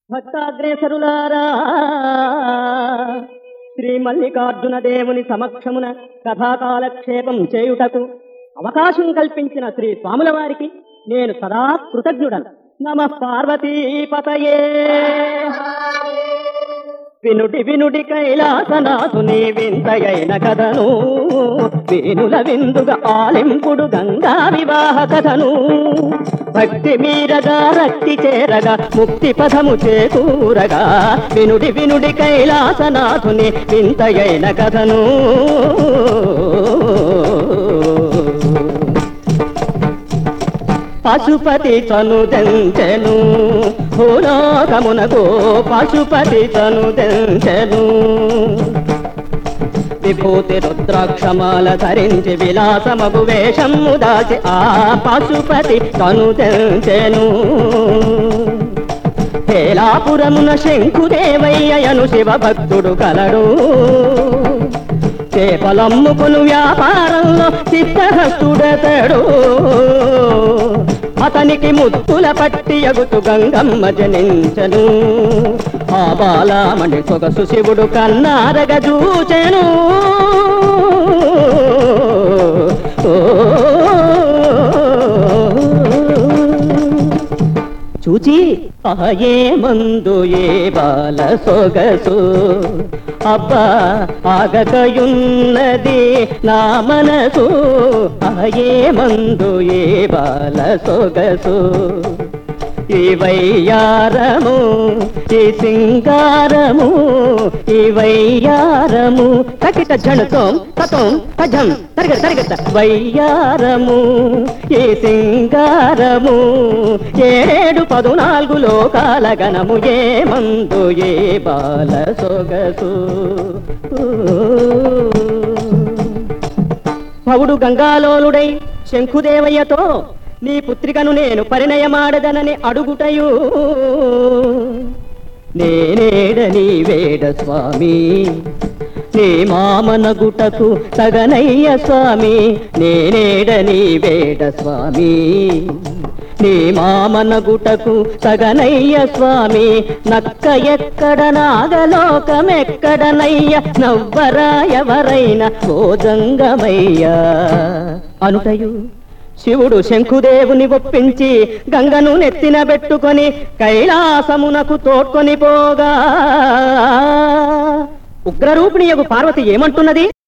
భక్తాగ్రేసరులారా శ్రీ మల్లికార్జున దేవుని సమక్షమున కథాకాలక్షేపం చేయుటకు అవకాశం కల్పించిన శ్రీ స్వాముల వారికి నేను సదా కృతజ్ఞుడను నమ పార్వతీపతయే వినుడి వినుడి కైలాసనాథుని వింతయైన కథను వీనుల విందుగా ఆలింపుడు గంగా వివాహ కథను భక్తి మీరగా రక్తి చేరగా ముక్తి పదము చేకూరగా వినుడి వినుడి కైలాసనాథుని వింతయైన కథను పశుపతి తను దెంచెను భూలోకమునకు పశుపతి తను దెంచెను విభూతి రుద్రాక్షమాల ధరించి విలాసమగు వేషము దాచి ఆ పశుపతి తను తెంచెను హేలాపురమున శంకుదేవయ్యను శివ భక్తుడు కలడు చేపలమ్ముకును వ్యాపారంలో సిద్ధహస్తుడతడు అతనికి ముత్తుల పట్టి ఎగుతు గంగమ్మ జనించను ఆ బాలామణి సొగసు శివుడు కన్నారగ చూచెను చూచి ఆయే మందు ఏ బాల సొగసు అబ్బా ఆగకయున్నది నా మనసు ఆయే మందు ఏ బాల సొగసు ఈ వయ్యారము ఈ సింగారము ఈ వయ్యారము తకిట జణుతోం తతోం తజం తరగ తరగత వయ్యారము ఈ సింగారము ఏడు పదునాలుగు లోకాల గణము ఏ మందు ఏ బాల సొగసు పౌడు గంగాలోలుడై శంఖుదేవయ్యతో నీ పుత్రికను నేను పరిణయమాడదనని అడుగుటయు నేనేడ నీ వేడ స్వామి నీ మామనగుటకు తగనయ్య స్వామి నేనేడ నీ వేడ స్వామి నీ మామనగుటకు తగనయ్య స్వామి నక్క ఎక్కడ నాగలోకమెక్కడనయ్య నవ్వరా ఎవరైన భోజంగమయ్యా అనుటయు శివుడు శంఖుదేవుని ఒప్పించి గంగను నెత్తిన పెట్టుకొని కైలాసమునకు తోడ్కొని పోగా ఉగ్రరూపిణి పార్వతి ఏమంటున్నది